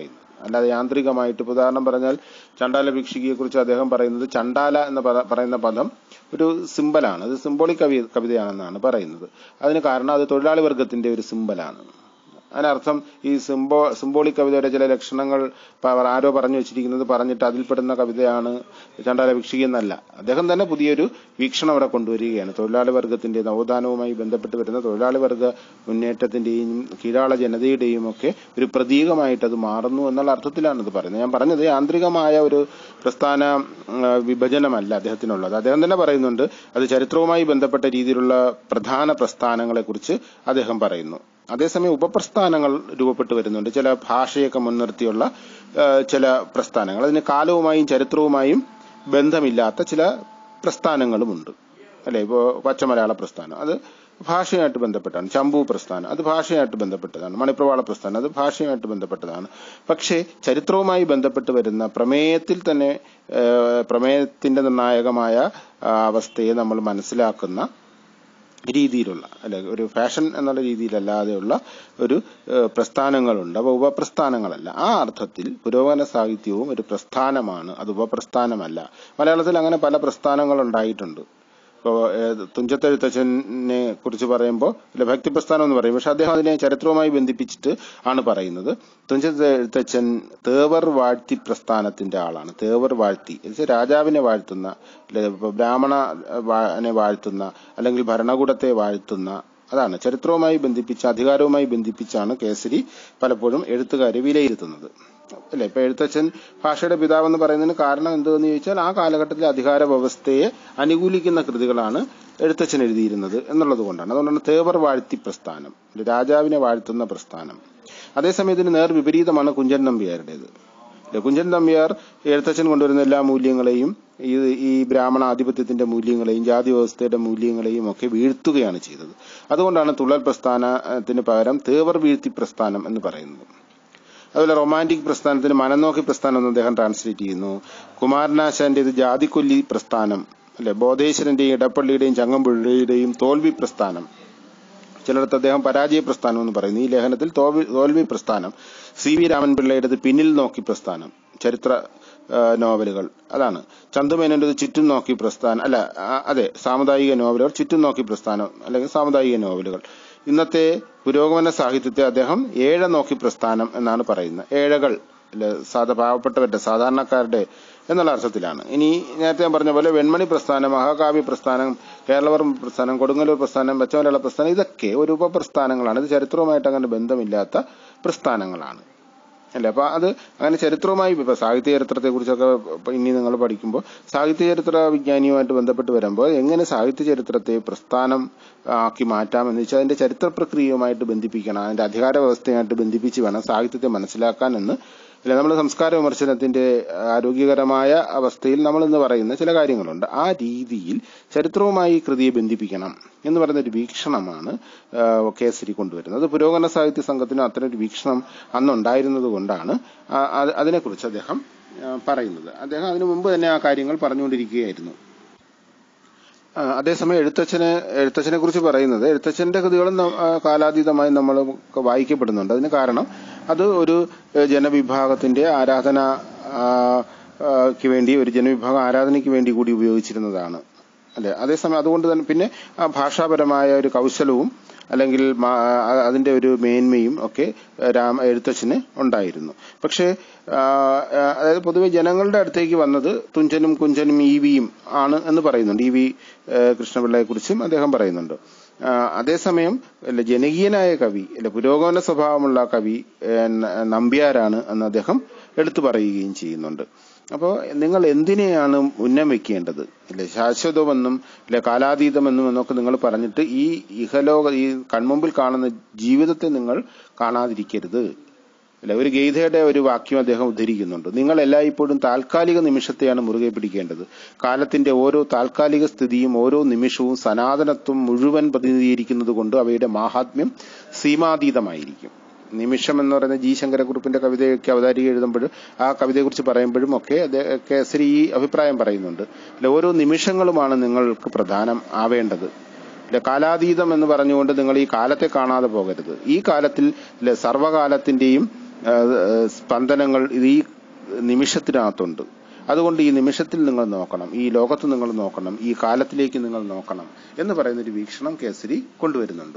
അല്ലാതെ യാന്ത്രികമായിട്ട് ഇപ്പൊ ഉദാഹരണം പറഞ്ഞാൽ ചണ്ടാല ഭിക്ഷുകിയെ കുറിച്ച് അദ്ദേഹം പറയുന്നത് ചണ്ടാല എന്ന് പദ- പറയുന്ന പദം ഒരു സിമ്പലാണ് അത് സിംബോളിക് കവി കവിതയാണെന്നാണ് പറയുന്നത് അതിന് കാരണം അത് തൊഴിലാളി വർഗത്തിന്റെ ഒരു സിമ്പലാണ് അതിനർത്ഥം ഈ സിംബോ സിംബോളിക് കവിതയുടെ ചില ലക്ഷണങ്ങൾ പ- ആരോ പറഞ്ഞു വെച്ചിരിക്കുന്നത് പറഞ്ഞിട്ട് അതിൽപ്പെടുന്ന കവിതയാണ് ചണ്ടാല ഭിക്ഷുകി എന്നല്ല അദ്ദേഹം തന്നെ പുതിയൊരു വീക്ഷണം അവിടെ കൊണ്ടുവരികയാണ് തൊഴിലാളി വർഗത്തിന്റെ നവോത്ഥാനവുമായി ബന്ധപ്പെട്ട് വരുന്ന തൊഴിലാളി വർഗ മുന്നേറ്റത്തിന്റെയും കീഴാള ജനതയുടെയും ഒക്കെ ഒരു പ്രതീകമായിട്ട് അത് മാറുന്നു എന്നുള്ള അർത്ഥത്തിലാണ് ഇത് പറയുന്നത് ഞാൻ പറഞ്ഞത് യാന്ത്രികമായ ഒരു പ്രസ്ഥാന ഉം, വിഭജനമല്ല അദ്ദേഹത്തിനുള്ളത് അദ്ദേഹം തന്നെ പറയുന്നുണ്ട് അത് ചരിത്രവുമായി ബന്ധപ്പെട്ട രീതിയിലുള്ള പ്രധാന പ്രസ്ഥാനങ്ങളെ കുറിച്ച് അദ്ദേഹം പറയുന്നു അതേസമയം ഉപപ്രസ്ഥാനങ്ങൾ രൂപപ്പെട്ടു വരുന്നുണ്ട് ചില ഭാഷയൊക്കെ മുൻനിർത്തിയുള്ള ആ, ചില പ്രസ്ഥാനങ്ങൾ അതിന് കാലവുമായും ചരിത്രവുമായും ബന്ധമില്ലാത്ത ചില പ്രസ്ഥാനങ്ങളുമുണ്ട് അല്ലെ ഇപ്പോ പച്ചമലയാള പ്രസ്ഥാനം അത് ഭാഷയായിട്ട് ബന്ധപ്പെട്ടാണ് ചമ്പു പ്രസ്ഥാനം അത് ഭാഷയായിട്ട് ബന്ധപ്പെട്ടതാണ് മണിപ്രവാള പ്രസ്ഥാനം അത് ഭാഷയുമായിട്ട് ബന്ധപ്പെട്ടതാണ് പക്ഷേ ചരിത്രവുമായി ബന്ധപ്പെട്ട് വരുന്ന പ്രമേയത്തിൽ തന്നെ ആ, പ്രമേയത്തിന്റെ നിർണായകമായ ആ, അവസ്ഥയെ നമ്മൾ മനസ്സിലാക്കുന്ന രീതിയിലുള്ള അല്ലെ ഒരു ഫാഷൻ എന്നുള്ള രീതിയിലല്ലാതെയുള്ള ഒരു ഏഹ്, പ്രസ്ഥാനങ്ങളുണ്ട് അപ്പോൾ ഉപപ്രസ്ഥാനങ്ങളല്ല ആ അർത്ഥത്തിൽ പുരോഗമന സാഹിത്യവും ഒരു പ്രസ്ഥാനമാണ് അത് ഉപപ്രസ്ഥാനമല്ല മലയാളത്തിൽ അങ്ങനെ പല പ്രസ്ഥാനങ്ങൾ ഉണ്ടായിട്ടുണ്ട് ഇപ്പോൾ തുഞ്ചത്തെഴുത്തച്ഛനെ കുറിച്ച് പറയുമ്പോൾ അല്ലെ ഭക്തി പ്രസ്ഥാനം എന്ന് പറയും പക്ഷെ അദ്ദേഹം അതിനെ ചരിത്രവുമായി ബന്ധിപ്പിച്ചിട്ട് ആണ് പറയുന്നത് തുഞ്ചത്തെഴുത്തച്ഛൻ തേവർ വാഴ്ത്തി പ്രസ്ഥാനത്തിന്റെ ആളാണ് തേവർ വാഴ്ത്തി എന്ന് വെച്ചാൽ രാജാവിനെ വാഴ്ത്തുന്ന അല്ലെ ഇപ്പൊ ബ്രാഹ്മണനെ വാഴ്ത്തുന്ന അല്ലെങ്കിൽ ഭരണകൂടത്തെ വാഴ്ത്തുന്ന അതാണ് ചരിത്രവുമായി ബന്ധിപ്പിച്ച് അധികാരവുമായി ബന്ധിപ്പിച്ചാണ് കേസരി പലപ്പോഴും എഴുത്തുകാരെ വിലയിരുത്തുന്നത് അല്ലെ ഇപ്പൊ എഴുത്തച്ഛൻ ഭാഷയുടെ പിതാവ് എന്ന് പറയുന്നതിന് കാരണം എന്തെന്ന് ചോദിച്ചാൽ ആ കാലഘട്ടത്തിലെ അധികാര വ്യവസ്ഥയെ അനുകൂലിക്കുന്ന കൃതികളാണ് എഴുത്തച്ഛൻ എഴുതിയിരുന്നത് എന്നുള്ളത് കൊണ്ടാണ് അതുകൊണ്ടാണ് തേവർ വാഴ്ത്തി പ്രസ്ഥാനം രാജാവിനെ വാഴ്ത്തുന്ന പ്രസ്ഥാനം അതേസമയം ഇതിന് നേർ വിപരീതമാണ് കുഞ്ചൻ നമ്പ്യാരുടേത് ഇല്ലേ, കുഞ്ചൻ നമ്പ്യാർ എഴുത്തച്ഛൻ കൊണ്ടുവരുന്ന എല്ലാ മൂല്യങ്ങളെയും ഈ ഈ ബ്രാഹ്മണ ആധിപത്യത്തിന്റെ മൂല്യങ്ങളെയും ജാതി വ്യവസ്ഥയുടെ മൂല്യങ്ങളെയും ഒക്കെ വീഴ്ത്തുകയാണ് ചെയ്തത് അതുകൊണ്ടാണ് തുള്ളൽ പ്രസ്ഥാനത്തിന് പകരം തേവർ വീഴ്ത്തി പ്രസ്ഥാനം എന്ന് പറയുന്നത് അതുപോലെ റൊമാൻറ്റിക് പ്രസ്ഥാനത്തിന് മനംനോക്കി പ്രസ്ഥാനം എന്ന് അദ്ദേഹം ട്രാൻസ്ലേറ്റ് ചെയ്യുന്നു കുമാരനാശാന്റേത് ജാതിക്കൊല്ലി പ്രസ്ഥാനം അല്ലെ ബോധേശ്വരന്റെയും ഇടപ്പള്ളിയുടെയും ചങ്ങമ്പുഴയുടെയും തോൽവി പ്രസ്ഥാനം ചിലയിടത്ത് അദ്ദേഹം പരാജയ പ്രസ്ഥാനം എന്ന് പറയുന്നു ഈ ലേഖനത്തിൽ തോൽവി തോൽവി പ്രസ്ഥാനം സി വി രാമൻപിള്ളയുടേത് പിന്നിൽ നോക്കി പ്രസ്ഥാനം ചരിത്ര ആ, നോവലുകൾ അതാണ് ചന്തുമേനന്റേത് ചുറ്റും നോക്കി പ്രസ്ഥാനം അല്ല ആ, അതെ സാമുദായിക നോവലുകൾ ചുറ്റും നോക്കി പ്രസ്ഥാനം അല്ലെങ്കിൽ സാമുദായിക നോവലുകൾ ഇന്നത്തെ പുരോഗമന സാഹിത്യത്തെ അദ്ദേഹം ഏഴ നോക്കി പ്രസ്ഥാനം എന്നാണ് പറയുന്നത് ഏഴകൾ അല്ലെ സാധാ പാവപ്പെട്ടവരുടെ സാധാരണക്കാരുടെ എന്നുള്ള അർത്ഥത്തിലാണ് ഇനി നേരത്തെ ഞാൻ പറഞ്ഞ പോലെ വെൺമണി പ്രസ്ഥാനം മഹാകാവ്യ പ്രസ്ഥാനം കേരളവർമ്മ പ്രസ്ഥാനം കൊടുങ്ങല്ലൂർ പ്രസ്ഥാനം പച്ചമലയാള പ്രസ്ഥാനം ഇതൊക്കെ ഒരു ഉപപ്രസ്ഥാനങ്ങളാണ് ഇത് ചരിത്രവുമായിട്ട് അങ്ങനെ ബന്ധമില്ലാത്ത പ്രസ്ഥാനങ്ങളാണ് അല്ലേ അപ്പൊ അത് അങ്ങനെ ചരിത്രവുമായി ഇപ്പൊ സാഹിത്യ ചരിത്രത്തെ കുറിച്ചൊക്കെ ഇനി നിങ്ങൾ പഠിക്കുമ്പോൾ സാഹിത്യ ചരിത്ര വിജ്ഞാനിയുമായിട്ട് ബന്ധപ്പെട്ട് വരുമ്പോൾ എങ്ങനെ സാഹിത്യ ചരിത്രത്തെ പ്രസ്ഥാനം ആക്കി മാറ്റാം എന്ന് വെച്ചാൽ അതിന്റെ ചരിത്ര പ്രക്രിയയുമായിട്ട് ബന്ധിപ്പിക്കണം അതിന്റെ അധികാര വ്യവസ്ഥയുമായിട്ട് ബന്ധിപ്പിച്ച് വേണം സാഹിത്യത്തെ മനസ്സിലാക്കാൻ എന്ന് അല്ലെ നമ്മൾ സംസ്കാര വിമർശനത്തിന്റെ ആരോഗ്യകരമായ അവസ്ഥയിൽ നമ്മൾ ഇന്ന് പറയുന്ന ചില കാര്യങ്ങളുണ്ട് ആ രീതിയിൽ ചരിത്രവുമായി ഈ കൃതിയെ ബന്ധിപ്പിക്കണം എന്ന് പറയുന്ന ഒരു വീക്ഷണമാണ് ആ, കേസരി കൊണ്ടുവരുന്നത് അത് പുരോഗമന സാഹിത്യ സംഘത്തിന് അത്തരം ഒരു വീക്ഷണം അന്നുണ്ടായിരുന്നത് കൊണ്ടാണ് ആ, അത് അതിനെക്കുറിച്ച് അദ്ദേഹം ആ, പറയുന്നത് അദ്ദേഹം അതിനു മുമ്പ് തന്നെ ആ കാര്യങ്ങൾ പറഞ്ഞുകൊണ്ടിരിക്കുകയായിരുന്നു ആ, അതേസമയം എഴുത്തച്ഛനെ എഴുത്തച്ഛനെ കുറിച്ച് പറയുന്നത് എഴുത്തച്ഛന്റെ കൃതികളും ന- ആ, കാലാതീതമായി നമ്മൾ വായിക്കപ്പെടുന്നുണ്ട് അതിന് കാരണം അത് ഒരു ഏഹ്, ജനവിഭാഗത്തിന്റെ ആരാധന ആ, ആ, ക്ക് വേണ്ടി ഒരു ജനവിഭാഗം ആരാധനയ്ക്ക് വേണ്ടി കൂടി ഉപയോഗിച്ചിരുന്നതാണ് അല്ലെ അതേസമയം അതുകൊണ്ട് തന്നെ പിന്നെ ആ ഭാഷാപരമായ ഒരു കൗശലവും അല്ലെങ്കിൽ മാ- ആ, അതിന്റെ ഒരു മേന്മയും ഒക്കെ രാമ എഴുത്തച്ഛന് ഉണ്ടായിരുന്നു പക്ഷേ ആ, ആ, അതായത് പൊതുവെ ജനങ്ങളുടെ അടുത്തേക്ക് വന്നത് തുഞ്ചനും കുഞ്ചനും ഇ വിയും ആണ് എന്ന് പറയുന്നുണ്ട് ഇ വി കൃഷ്ണപിള്ളയെ കുറിച്ചും അദ്ദേഹം പറയുന്നുണ്ട് ആ, അതേസമയം അല്ല, ജനകീയനായ കവി അല്ല പുരോഗമന സ്വഭാവമുള്ള കവി ഏ, ന- നമ്പ്യാരാണ് എന്ന് അദ്ദേഹം എടുത്തു പറയുകയും ചെയ്യുന്നുണ്ട് അപ്പോൾ നിങ്ങൾ എന്തിനെയാണ് ഉന്നം വെക്കേണ്ടത് അല്ലെ ശാശ്വതമെന്നും അല്ലെ കാലാതീതമെന്നും എന്നൊക്കെ നിങ്ങൾ പറഞ്ഞിട്ട് ഈ ഇഹലോക ഈ കൺമുമ്പിൽ കാണുന്ന ജീവിതത്തെ നിങ്ങൾ കാണാതിരിക്കരുത് അല്ലെ ഒരു ഗീതയുടെ ഒരു വാക്യം അദ്ദേഹം ഉദ്ധരിക്കുന്നുണ്ട് നിങ്ങൾ എല്ലായ്പ്പോഴും താൽക്കാലിക നിമിഷത്തെയാണ് മുറുകെ പിടിക്കേണ്ടത് കാലത്തിന്റെ ഓരോ താൽക്കാലിക സ്ഥിതിയും ഓരോ നിമിഷവും സനാതനത്വം മുഴുവൻ പ്രതിനിധീകരിക്കുന്നത് കൊണ്ട് അവയുടെ മാഹാത്മ്യം സീമാതീതമായിരിക്കും നിമിഷം എന്ന് പറയുന്ന ജി ശങ്കരക്കുറുപ്പിന്റെ കവിതയൊക്കെ അവതാരിക എഴുതുമ്പോഴും ആ കവിതയെക്കുറിച്ച് പറയുമ്പോഴും ഒക്കെ അദ്ദേഹം കേസരി ഈ അഭിപ്രായം പറയുന്നുണ്ട് അല്ലെ ഓരോ നിമിഷങ്ങളുമാണ് നിങ്ങൾക്ക് പ്രധാനം ആവേണ്ടത് അല്ലെ കാലാതീതം എന്ന് പറഞ്ഞുകൊണ്ട് നിങ്ങൾ ഈ കാലത്തെ കാണാതെ പോകരുത് ഈ കാലത്തിൽ അല്ലെ സർവകാലത്തിന്റെയും ആ, സ്പന്ദനങ്ങൾ ഇത് ഈ നിമിഷത്തിനകത്തുണ്ട് അതുകൊണ്ട് ഈ നിമിഷത്തിൽ നിങ്ങൾ നോക്കണം ഈ ലോകത്ത് നിങ്ങൾ നോക്കണം ഈ കാലത്തിലേക്ക് നിങ്ങൾ നോക്കണം എന്ന് പറയുന്ന ഒരു വീക്ഷണം കേസരി കൊണ്ടുവരുന്നുണ്ട്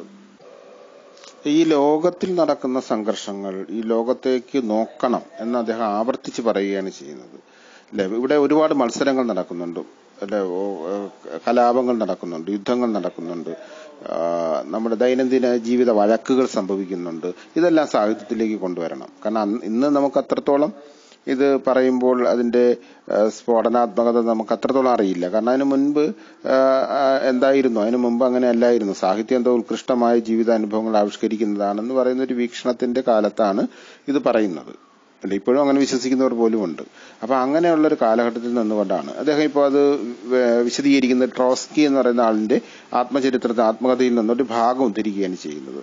ഈ ലോകത്തിൽ നടക്കുന്ന സംഘർഷങ്ങൾ ഈ ലോകത്തേക്ക് നോക്കണം എന്ന് അദ്ദേഹം ആവർത്തിച്ച് പറയുകയാണ് ചെയ്യുന്നത് അല്ലെ ഇവിടെ ഒരുപാട് മത്സരങ്ങൾ നടക്കുന്നുണ്ട് അല്ലെ ഓ, ഏഹ്, കലാപങ്ങൾ നടക്കുന്നുണ്ട് യുദ്ധങ്ങൾ നടക്കുന്നുണ്ട് ആ, നമ്മുടെ ദൈനംദിന ജീവിത വഴക്കുകൾ സംഭവിക്കുന്നുണ്ട് ഇതെല്ലാം സാഹിത്യത്തിലേക്ക് കൊണ്ടുവരണം കാരണം അന്ന് ഇന്ന് നമുക്ക് അത്രത്തോളം ഇത് പറയുമ്പോൾ അതിന്റെ ആ, സ്ഫോടനാത്മകത നമുക്ക് അത്രത്തോളം അറിയില്ല കാരണം അതിനു മുൻപ് ആ, ആ, എന്തായിരുന്നു അതിനു മുമ്പ് അങ്ങനെ അല്ലായിരുന്നു സാഹിത്യം എന്തോ ഉത്കൃഷ്ടമായ ജീവിതാനുഭവങ്ങൾ ആവിഷ്കരിക്കുന്നതാണെന്ന് പറയുന്ന ഒരു വീക്ഷണത്തിന്റെ കാലത്താണ് ഇത് പറയുന്നത് അല്ല ഇപ്പോഴും അങ്ങനെ വിശ്വസിക്കുന്നവർ പോലും ഉണ്ട് അപ്പൊ അങ്ങനെയുള്ള ഒരു കാലഘട്ടത്തിൽ നിന്നുകൊണ്ടാണ് അദ്ദേഹം ഇപ്പോൾ അത് വേ- വിശദീകരിക്കുന്നത് ട്രോസ്കി എന്ന് പറയുന്ന ആളിന്റെ ആത്മചരിത്രത്തെ ആത്മകഥയിൽ നിന്നൊരു ഭാഗം ഉദ്ധരിക്കുകയാണ് ചെയ്യുന്നത്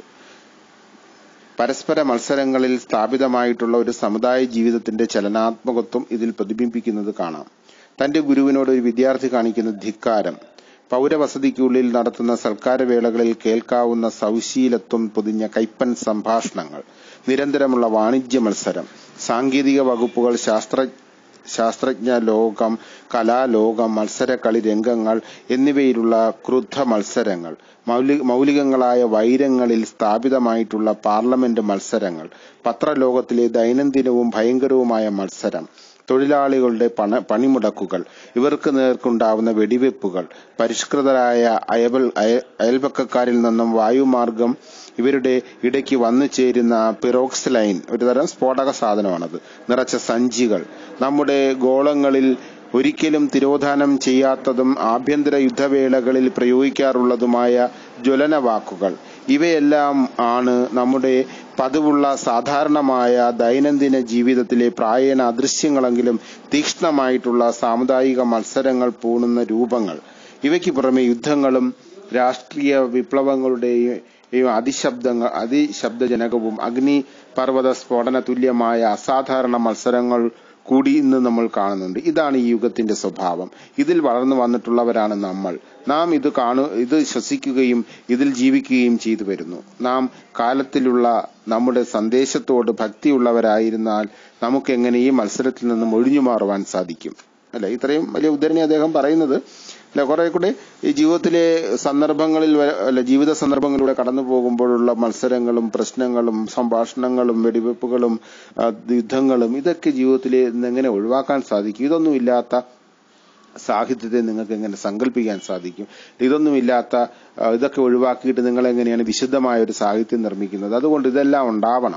പരസ്പര മത്സരങ്ങളിൽ സ്ഥാപിതമായിട്ടുള്ള ഒരു സമുദായ ജീവിതത്തിന്റെ ചലനാത്മകത്വം ഇതിൽ പ്രതിബിംബിക്കുന്നത് കാണാം തന്റെ ഗുരുവിനോട് ഒരു വിദ്യാർത്ഥി കാണിക്കുന്ന ധിക്കാരം പൗരവസതിക്കുള്ളിൽ നടത്തുന്ന സൽക്കാരവേളകളിൽ കേൾക്കാവുന്ന സൗശീലത്വം പൊതിഞ്ഞ കൈപ്പൻ സംഭാഷണങ്ങൾ നിരന്തരമുള്ള വാണിജ്യ മത്സരം സാങ്കേതിക വകുപ്പുകൾ ശാസ്ത്ര ശാസ്ത്രജ്ഞ ലോകം കലാലോകം മത്സരക്കളി രംഗങ്ങൾ എന്നിവയിലുള്ള ക്രുദ്ധ മത്സരങ്ങൾ മൗലി മൗലികങ്ങളായ വൈരങ്ങളിൽ സ്ഥാപിതമായിട്ടുള്ള പാർലമെന്റ് മത്സരങ്ങൾ പത്രലോകത്തിലെ ദൈനംദിനവും ഭയങ്കരവുമായ മത്സരം തൊഴിലാളികളുടെ പണ പണിമുടക്കുകൾ ഇവർക്ക് നേർക്കുണ്ടാവുന്ന വെടിവെപ്പുകൾ പരിഷ്കൃതരായ അയൽ അയ- അയൽപക്കക്കാരിൽ നിന്നും വായുമാർഗം ഇവരുടെ ഇടയ്ക്ക് വന്നു ചേരുന്ന പിറോക്സിലൈൻ ഒരുതരം സ്ഫോടക സാധനമാണത് നിറച്ച സഞ്ചികൾ നമ്മുടെ ഗോളങ്ങളിൽ ഒരിക്കലും തിരോധാനം ചെയ്യാത്തതും ആഭ്യന്തര യുദ്ധവേളകളിൽ പ്രയോഗിക്കാറുള്ളതുമായ ജ്വലന വാക്കുകൾ ഇവയെല്ലാം ആണ് നമ്മുടെ പതിവുള്ള സാധാരണമായ ദൈനംദിന ജീവിതത്തിലെ പ്രായണ അദൃശ്യങ്ങളെങ്കിലും തീക്ഷ്ണമായിട്ടുള്ള സാമുദായിക മത്സരങ്ങൾ പൂണുന്ന രൂപങ്ങൾ ഇവയ്ക്ക് പുറമെ യുദ്ധങ്ങളും രാഷ്ട്രീയ വിപ്ലവങ്ങളുടെയും അതിശബ്ദങ്ങൾ അതിശബ്ദജനകവും അഗ്നി പർവ്വത സ്ഫോടന തുല്യമായ അസാധാരണ മത്സരങ്ങൾ കൂടി ഇന്ന് നമ്മൾ കാണുന്നുണ്ട് ഇതാണ് ഈ യുഗത്തിന്റെ സ്വഭാവം ഇതിൽ വളർന്നു വന്നിട്ടുള്ളവരാണ് നമ്മൾ നാം ഇത് കാണു ഇത് ശ്വസിക്കുകയും ഇതിൽ ജീവിക്കുകയും ചെയ്തു വരുന്നു നാം കാലത്തിലുള്ള നമ്മുടെ സന്ദേശത്തോട് ഭക്തിയുള്ളവരായിരുന്നാൽ നമുക്കെങ്ങനെ ഈ മത്സരത്തിൽ നിന്നും ഒഴിഞ്ഞു മാറുവാൻ സാധിക്കും അല്ലെ ഇത്രയും വലിയ ഉദ്ധരണി അദ്ദേഹം പറയുന്നത് അല്ല കുറെ കൂടെ ഈ ജീവിതത്തിലെ സന്ദർഭങ്ങളിൽ വ- അല്ല ജീവിത സന്ദർഭങ്ങളിലൂടെ കടന്നു പോകുമ്പോഴുള്ള മത്സരങ്ങളും പ്രശ്നങ്ങളും സംഭാഷണങ്ങളും വെടിവെപ്പുകളും ആ, യുദ്ധങ്ങളും ഇതൊക്കെ ജീവിതത്തിൽ നിന്ന് എങ്ങനെ ഒഴിവാക്കാൻ സാധിക്കും ഇതൊന്നുമില്ലാത്ത സാഹിത്യത്തെ നിങ്ങൾക്ക് എങ്ങനെ സങ്കല്പിക്കാൻ സാധിക്കും ഇതൊന്നുമില്ലാത്ത ആ, ഇതൊക്കെ ഒഴിവാക്കിയിട്ട് നിങ്ങൾ എങ്ങനെയാണ് വിശുദ്ധമായ ഒരു സാഹിത്യം നിർമ്മിക്കുന്നത് അതുകൊണ്ട് ഇതെല്ലാം ഉണ്ടാവണം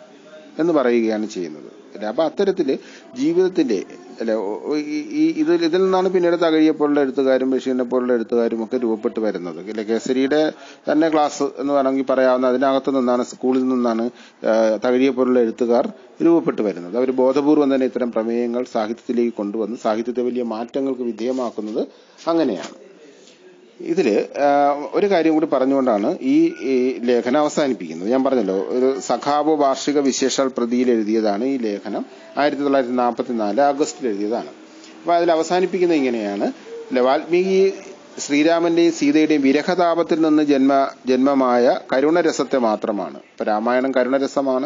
എന്ന് പറയുകയാണ് ചെയ്യുന്നത് അല്ലെ അപ്പൊ അത്തരത്തില് ജീവിതത്തിന്റെ അല്ലെ ഓ- ഓ- ഈ- ഈ ഇതിൽ ഇതിൽ നിന്നാണ് പിന്നീട് തകഴിയെ പോലുള്ള എഴുത്തുകാരും ബഷീറിനെ പോലുള്ള എഴുത്തുകാരും ഒക്കെ രൂപപ്പെട്ട് വരുന്നത് അല്ലെ കേസരിയുടെ തന്നെ ക്ലാസ് എന്ന് വേണമെങ്കിൽ പറയാവുന്ന അതിനകത്ത് നിന്നാണ് സ്കൂളിൽ നിന്നാണ് ആ, തകഴിയെ പോലുള്ള എഴുത്തുകാർ രൂപപ്പെട്ട് വരുന്നത് അവർ ബോധപൂർവം തന്നെ ഇത്തരം പ്രമേയങ്ങൾ സാഹിത്യത്തിലേക്ക് കൊണ്ടുവന്ന് സാഹിത്യത്തെ വലിയ മാറ്റങ്ങൾക്ക് വിധേയമാക്കുന്നത് അങ്ങനെയാണ് ഇതില് ആ, ഒരു കാര്യം കൂടി പറഞ്ഞുകൊണ്ടാണ് ഈ ഈ ലേഖനം അവസാനിപ്പിക്കുന്നത് ഞാൻ പറഞ്ഞല്ലോ ഒരു സഖാവ് വാർഷിക വിശേഷാൽ പ്രതിയിൽ എഴുതിയതാണ് ഈ ലേഖനം ആയിരത്തി തൊള്ളായിരത്തി നാൽപ്പത്തിനാല് ആഗസ്റ്റിൽ എഴുതിയതാണ് അപ്പൊ അതിൽ അവസാനിപ്പിക്കുന്നത് ഇങ്ങനെയാണ് അല്ലെ, വാൽമീകി ശ്രീരാമന്റെയും സീതയുടെയും വിരഹതാപത്തിൽ നിന്ന് ജന്മ ജന്മമായ കരുണരസത്തെ മാത്രമാണ് ഇപ്പൊ രാമായണം കരുണരസമാണ്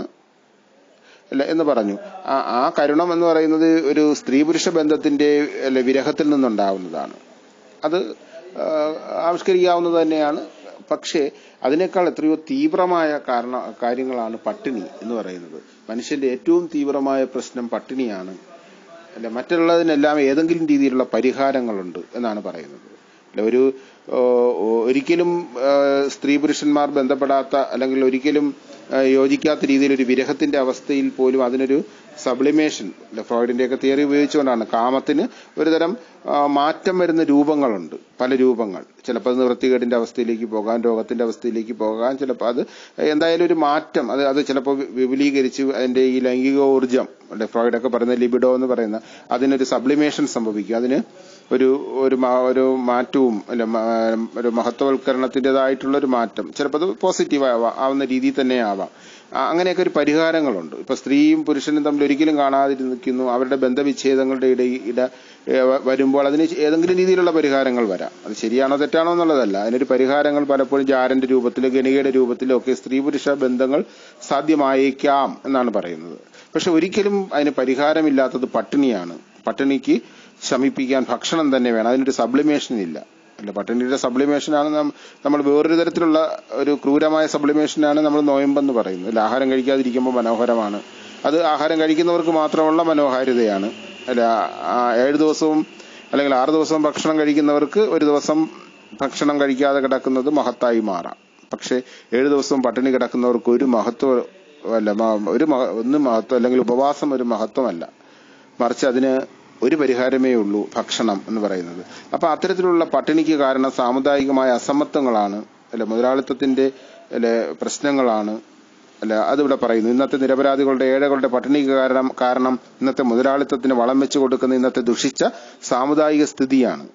അല്ല എന്ന് പറഞ്ഞു ആ ആ കരുണം എന്ന് പറയുന്നത് ഒരു സ്ത്രീ പുരുഷ ബന്ധത്തിന്റെ അല്ലെ വിരഹത്തിൽ നിന്നുണ്ടാവുന്നതാണ് അത് ആ, ആവിഷ്കരിക്കാവുന്നത് തന്നെയാണ് പക്ഷേ അതിനേക്കാൾ എത്രയോ തീവ്രമായ കാരണ കാര്യങ്ങളാണ് പട്ടിണി എന്ന് പറയുന്നത് മനുഷ്യന്റെ ഏറ്റവും തീവ്രമായ പ്രശ്നം പട്ടിണിയാണ് അല്ല മറ്റുള്ളതിനെല്ലാം ഏതെങ്കിലും രീതിയിലുള്ള പരിഹാരങ്ങളുണ്ട് എന്നാണ് പറയുന്നത് അല്ല ഒരു ഓ, ഓ, ഒരിക്കലും ആ, സ്ത്രീ പുരുഷന്മാർ ബന്ധപ്പെടാത്ത അല്ലെങ്കിൽ ഒരിക്കലും ആ, യോജിക്കാത്ത രീതിയിൽ ഒരു വിരഹത്തിന്റെ അവസ്ഥയിൽ പോലും അതിനൊരു സബ്ലിമേഷൻ ഫ്രോയിഡിന്റെ ഒക്കെ തിയറി ഉപയോഗിച്ചുകൊണ്ടാണ് കാമത്തിന് ഒരുതരം ആ, മാറ്റം വരുന്ന രൂപങ്ങളുണ്ട് പല രൂപങ്ങൾ ചിലപ്പോൾ അത് നിവൃത്തികേടിന്റെ അവസ്ഥയിലേക്ക് പോകാൻ രോഗത്തിന്റെ അവസ്ഥയിലേക്ക് പോകാൻ ചിലപ്പോൾ അത് എന്തായാലും ഒരു മാറ്റം അത് അത് ചിലപ്പോൾ വി- വിപുലീകരിച്ച് അതിന്റെ ഈ ലൈംഗിക ഊർജം അല്ലെ ഫ്രോയിഡൊക്കെ പറയുന്ന ലിബിഡോ എന്ന് പറയുന്ന അതിനൊരു സബ്ലിമേഷൻ സംഭവിക്കും അതിന് ഒരു ഒരു മാ- ഒരു മാറ്റവും അല്ല മ- ഒരു മഹത്വവൽക്കരണത്തിൻ്റെതായിട്ടുള്ള ഒരു മാറ്റം ചിലപ്പോൾ അത് പോസിറ്റീവ് ആവാം ആവുന്ന രീതിയിൽ തന്നെ ആവാം ആ, അങ്ങനെയൊക്കെ ഒരു പരിഹാരങ്ങളുണ്ട് ഇപ്പൊ സ്ത്രീയും പുരുഷനും തമ്മിൽ ഒരിക്കലും കാണാതിരിക്കുന്നു അവരുടെ ബന്ധവിച്ഛേദങ്ങളുടെ ഇടയിൽ ഇട ഏ, വ- വരുമ്പോൾ അതിന് ഏതെങ്കിലും രീതിയിലുള്ള പരിഹാരങ്ങൾ വരാം അത് ശരിയാണോ തെറ്റാണോ എന്നുള്ളതല്ല അതിനൊരു പരിഹാരങ്ങൾ പലപ്പോഴും ജാരന്റെ രൂപത്തിലോ ഗണികയുടെ രൂപത്തിലോ ഒക്കെ സ്ത്രീ പുരുഷ ബന്ധങ്ങൾ സാധ്യമായേക്കാം എന്നാണ് പറയുന്നത് പക്ഷെ ഒരിക്കലും അതിന് പരിഹാരമില്ലാത്തത് പട്ടിണിയാണ് പട്ടിണിക്ക് ശമിപ്പിക്കാൻ ഭക്ഷണം തന്നെ വേണം അതിനൊരു സബ്ലിമേഷൻ ഇല്ല അല്ല പട്ടിണിയുടെ സബ്ലിമേഷനാണ് നാം നമ്മൾ വേറൊരു തരത്തിലുള്ള ഒരു ക്രൂരമായ സബ്ലിമേഷനാണ് നമ്മൾ നോയമ്പെന്ന് പറയുന്നത് അല്ല ആഹാരം കഴിക്കാതിരിക്കുമ്പോൾ മനോഹരമാണ് അത് ആഹാരം കഴിക്കുന്നവർക്ക് മാത്രമുള്ള മനോഹാരിതയാണ് അല്ല ആ ഏഴ് ദിവസവും അല്ലെങ്കിൽ ആറ് ദിവസവും ഭക്ഷണം കഴിക്കുന്നവർക്ക് ഒരു ദിവസം ഭക്ഷണം കഴിക്കാതെ കിടക്കുന്നത് മഹത്തായി മാറാം പക്ഷെ ഏഴ് ദിവസവും പട്ടിണി കിടക്കുന്നവർക്ക് ഒരു മഹത്വം അല്ല മ- ഒരു മഹ- ഒന്ന് മഹത്വം അല്ലെങ്കിൽ ഉപവാസം ഒരു മഹത്വമല്ല മറിച്ച് അതിന് ഒരു പരിഹാരമേ ഉള്ളൂ ഭക്ഷണം എന്ന് പറയുന്നത് അപ്പൊ അത്തരത്തിലുള്ള പട്ടിണിക്ക് കാരണം സാമുദായികമായ അസമത്വങ്ങളാണ് അല്ലെ മുതലാളിത്തത്തിന്റെ അല്ലെ പ്രശ്നങ്ങളാണ് അല്ല അതിവിടെ പറയുന്നു ഇന്നത്തെ നിരപരാധികളുടെ ഏഴകളുടെ പട്ടിണിക്ക് കാരണം കാരണം ഇന്നത്തെ മുതലാളിത്തത്തിന് വളം വെച്ചു കൊടുക്കുന്ന ഇന്നത്തെ ദുഷിച്ച സാമുദായിക സ്ഥിതിയാണ്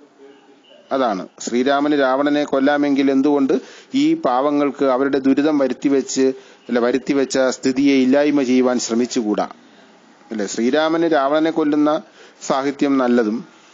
അതാണ് ശ്രീരാമന് രാവണനെ കൊല്ലാമെങ്കിൽ എന്തുകൊണ്ട് ഈ പാവങ്ങൾക്ക് അവരുടെ ദുരിതം വരുത്തിവെച്ച് അല്ല വരുത്തിവെച്ച സ്ഥിതിയെ ഇല്ലായ്മ ചെയ്യുവാൻ ശ്രമിച്ചുകൂടാ അല്ലെ ശ്രീരാമന് രാവണനെ കൊല്ലുന്ന സാഹിത്യം നല്ലതും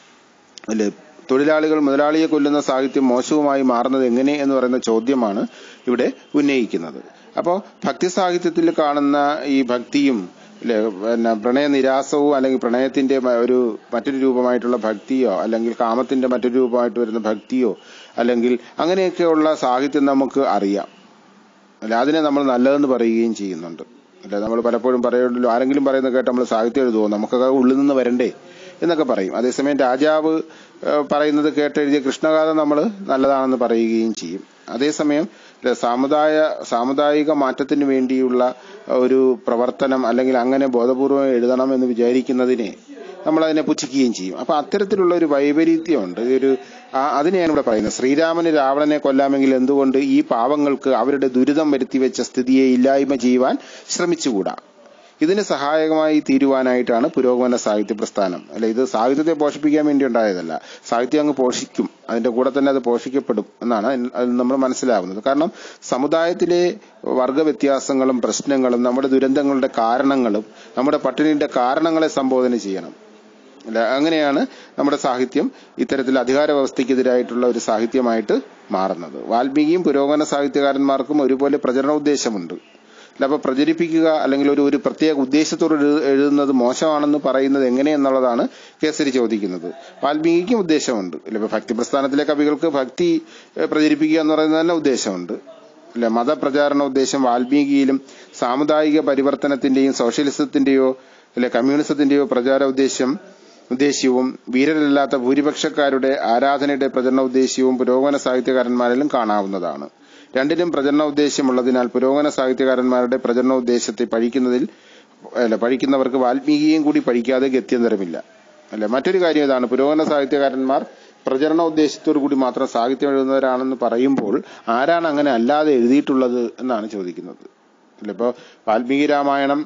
അല്ലെ തൊഴിലാളികൾ മുതലാളിയെ കൊല്ലുന്ന സാഹിത്യം മോശവുമായി മാറുന്നത് എങ്ങനെ എന്ന് പറയുന്ന ചോദ്യമാണ് ഇവിടെ ഉന്നയിക്കുന്നത് അപ്പോൾ ഭക്തി സാഹിത്യത്തിൽ കാണുന്ന ഈ ഭക്തിയും അല്ലെ പിന്നെ പ്രണയ നിരാസവും അല്ലെങ്കിൽ പ്രണയത്തിന്റെ മ- ഒരു മറ്റൊരു രൂപമായിട്ടുള്ള ഭക്തിയോ അല്ലെങ്കിൽ കാമത്തിന്റെ മറ്റൊരു രൂപമായിട്ട് വരുന്ന ഭക്തിയോ അല്ലെങ്കിൽ അങ്ങനെയൊക്കെയുള്ള സാഹിത്യം നമുക്ക് അറിയാം അല്ല അതിനെ നമ്മൾ നല്ലതെന്ന് പറയുകയും ചെയ്യുന്നുണ്ട് അല്ല നമ്മൾ പലപ്പോഴും പറയുള്ളൂ ആരെങ്കിലും പറയുന്നത് കേട്ട് നമ്മൾ സാഹിത്യം എഴുതുമോ നമുക്കൊക്കെ ഉള്ളിൽ നിന്ന് വരണ്ടേ എന്നൊക്കെ പറയും അതേസമയം രാജാവ് ഏഹ്, പറയുന്നത് കേട്ടെഴുതിയ കൃഷ്ണഗാഥ നമ്മൾ നല്ലതാണെന്ന് പറയുകയും ചെയ്യും അതേസമയം ല- സാമുദായ സാമുദായിക മാറ്റത്തിന് വേണ്ടിയുള്ള ഒരു പ്രവർത്തനം അല്ലെങ്കിൽ അങ്ങനെ ബോധപൂർവം എഴുതണം എന്ന് വിചാരിക്കുന്നതിനെ നമ്മൾ അതിനെ പുച്ഛിക്കുകയും ചെയ്യും അപ്പൊ അത്തരത്തിലുള്ള ഒരു വൈപരീത്യമുണ്ട് ഒരു ആ- അതിനെയാണ് ഇവിടെ പറയുന്നത് ശ്രീരാമന് രാവണനെ കൊല്ലാമെങ്കിൽ എന്തുകൊണ്ട് ഈ പാവങ്ങൾക്ക് അവരുടെ ദുരിതം വരുത്തിവെച്ച സ്ഥിതിയെ ഇല്ലായ്മ ചെയ്യുവാൻ ശ്രമിച്ചുകൂടാ ഇതിന് സഹായകമായി തീരുവാനായിട്ടാണ് പുരോഗമന സാഹിത്യ പ്രസ്ഥാനം അല്ലെ ഇത് സാഹിത്യത്തെ പോഷിപ്പിക്കാൻ വേണ്ടി ഉണ്ടായതല്ല സാഹിത്യം അങ്ങ് പോഷിക്കും അതിന്റെ കൂടെ തന്നെ അത് പോഷിക്കപ്പെടും എന്നാണ് അതിൽ- അതിൽ നമ്മൾ മനസ്സിലാവുന്നത് കാരണം സമുദായത്തിലെ വർഗ വ്യത്യാസങ്ങളും പ്രശ്നങ്ങളും നമ്മുടെ ദുരന്തങ്ങളുടെ കാരണങ്ങളും നമ്മുടെ പട്ടിണിയുടെ കാരണങ്ങളെ സംബോധന ചെയ്യണം അല്ല അങ്ങനെയാണ് നമ്മുടെ സാഹിത്യം ഇത്തരത്തിൽ അധികാര വ്യവസ്ഥയ്ക്കെതിരായിട്ടുള്ള ഒരു സാഹിത്യമായിട്ട് മാറുന്നത് വാൽമീകിയും പുരോഗമന സാഹിത്യകാരന്മാർക്കും ഒരുപോലെ പ്രചരണ ഉദ്ദേശമുണ്ട് അല്ല അപ്പൊ പ്രചരിപ്പിക്കുക അല്ലെങ്കിൽ ഒരു ഒരു പ്രത്യേക ഉദ്ദേശത്തോട് എഴു- എഴുതുന്നത് മോശമാണെന്ന് പറയുന്നത് എങ്ങനെയെന്നുള്ളതാണ് കേസരി ചോദിക്കുന്നത് വാൽമീകിക്കും ഉദ്ദേശമുണ്ട് അല്ല ഇപ്പൊ ഭക്തി പ്രസ്ഥാനത്തിലെ കവികൾക്ക് ഭക്തി ഏഹ്, പ്രചരിപ്പിക്കുക എന്ന് പറയുന്നത് തന്നെ ഉദ്ദേശമുണ്ട് അല്ലെ മതപ്രചാരണ ഉദ്ദേശം വാൽമീകിയിലും സാമുദായിക പരിവർത്തനത്തിന്റെയും സോഷ്യലിസത്തിന്റെയോ അല്ലെ കമ്മ്യൂണിസത്തിന്റെയോ പ്രചാര ഉദ്ദേശം ഉദ്ദേശ്യവും വീരരല്ലാത്ത ഭൂരിപക്ഷക്കാരുടെ ആരാധനയുടെ പ്രചരണ ഉദ്ദേശ്യവും പുരോഗമന സാഹിത്യകാരന്മാരിലും കാണാവുന്നതാണ് രണ്ടിനും പ്രചരണ ഉദ്ദേശ്യമുള്ളതിനാൽ പുരോഗമന സാഹിത്യകാരന്മാരുടെ പ്രചരണ ഉദ്ദേശത്തെ പഴിക്കുന്നതിൽ അല്ല പഴിക്കുന്നവർക്ക് വാൽമീകിയെയും കൂടി പഴിക്കാതെ ഗത്യന്തരമില്ല അല്ല മറ്റൊരു കാര്യം ഇതാണ് പുരോഗമന സാഹിത്യകാരന്മാർ പ്രചരണ ഉദ്ദേശത്തോടു കൂടി മാത്രം സാഹിത്യം എഴുതുന്നവരാണെന്ന് പറയുമ്പോൾ ആരാണ് അങ്ങനെ അല്ലാതെ എഴുതിയിട്ടുള്ളത് എന്നാണ് ചോദിക്കുന്നത് അല്ല ഇപ്പോ വാൽമീകി രാമായണം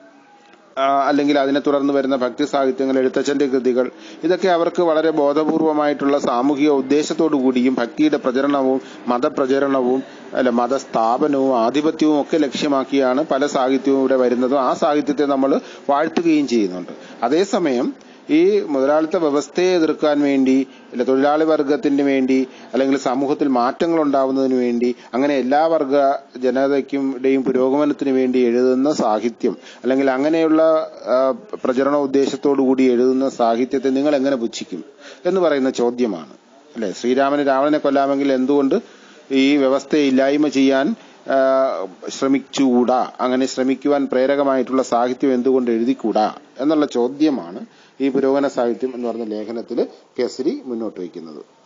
ആ, അല്ലെങ്കിൽ അതിനെ തുടർന്ന് വരുന്ന ഭക്തി സാഹിത്യങ്ങൾ എഴുത്തച്ഛന്റെ കൃതികൾ ഇതൊക്കെ അവർക്ക് വളരെ ബോധപൂർവമായിട്ടുള്ള സാമൂഹിക ഉദ്ദേശത്തോടു കൂടിയും ഭക്തിയുടെ പ്രചരണവും മതപ്രചരണവും അല്ല മതസ്ഥാപനവും ആധിപത്യവും ഒക്കെ ലക്ഷ്യമാക്കിയാണ് പല സാഹിത്യവും ഇവിടെ വരുന്നതും ആ സാഹിത്യത്തെ നമ്മൾ വാഴ്ത്തുകയും ചെയ്യുന്നുണ്ട് അതേസമയം ഈ മുതലാളിത്ത വ്യവസ്ഥയെ എതിർക്കാൻ വേണ്ടി അല്ല തൊഴിലാളി വർഗത്തിന് വേണ്ടി അല്ലെങ്കിൽ സമൂഹത്തിൽ മാറ്റങ്ങൾ ഉണ്ടാവുന്നതിന് വേണ്ടി അങ്ങനെ എല്ലാ വർഗ ജനതയ്ക്കും ഇടയും പുരോഗമനത്തിന് വേണ്ടി എഴുതുന്ന സാഹിത്യം അല്ലെങ്കിൽ അങ്ങനെയുള്ള ആ, പ്രചരണ ഉദ്ദേശത്തോടു കൂടി എഴുതുന്ന സാഹിത്യത്തെ നിങ്ങൾ എങ്ങനെ പുച്ഛിക്കും എന്ന് പറയുന്ന ചോദ്യമാണ് അല്ലെ ശ്രീരാമന് രാവണനെ കൊല്ലാമെങ്കിൽ എന്തുകൊണ്ട് ഈ വ്യവസ്ഥയെ ഇല്ലായ്മ ചെയ്യാൻ ആ, ശ്രമിച്ചുകൂടാ അങ്ങനെ ശ്രമിക്കുവാൻ പ്രേരകമായിട്ടുള്ള സാഹിത്യം എന്തുകൊണ്ട് എഴുതിക്കൂടാ എന്നുള്ള ചോദ്യമാണ് ഈ പുരോഗമന സാഹിത്യം എന്ന് പറഞ്ഞ ലേഖനത്തിൽ കേസരി മുന്നോട്ട് വയ്ക്കുന്നത്